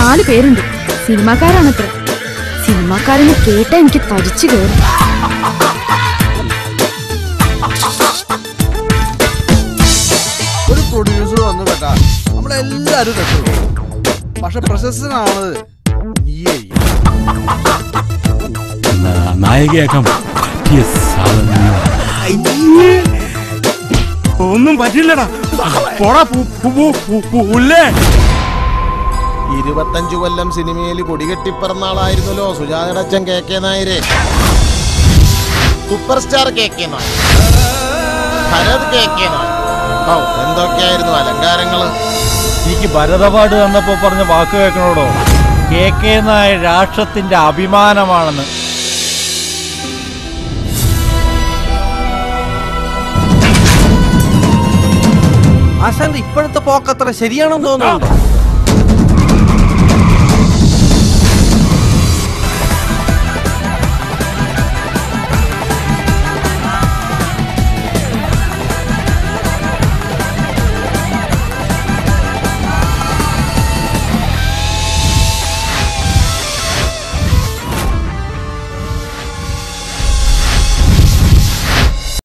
നാല് പേരുണ്ട് സിനിമാക്കാരാണത്ര സിനിമാക്കാരെന്ന് കേട്ടാ എനിക്ക് തടിച്ചു കയറും ഒരു പ്രൊഡ്യൂസർ വന്നു കേട്ടാ നമ്മളെല്ലാരും രക്ഷപ്പെടും പക്ഷെ പ്രശസ്തനാണത് നീയേ നാ- നായികയാക്കാൻ പറ്റിയ സാധനങ്ങളാ. ഒന്നും പറ്റില്ലടാ പോടാ പു- പു- പു- പു- പുല്ലേ ഇരുപത്തഞ്ചു കൊല്ലം സിനിമയിൽ കൊടികെട്ടിപ്പറന്ന ആളായിരുന്നല്ലോ സുജാതടച്ചൻ കെ കെ നായരെ superstar K K Nair Bharat K K Nair ഓ എന്തൊക്കെയായിരുന്നു അലങ്കാരങ്ങള് എനിക്ക് ഭരതപാട് തന്നപ്പോ പറഞ്ഞ വാക്ക് കേൾക്കണോടോ കെ കെ നായർ രാഷ്ട്രത്തിന്റെ അഭിമാനമാണെന്ന് ആശാന്റെ ഇപ്പോഴത്തെ പോക്കത്ര ശരിയാണെന്ന് തോന്നുന്നുണ്ടോ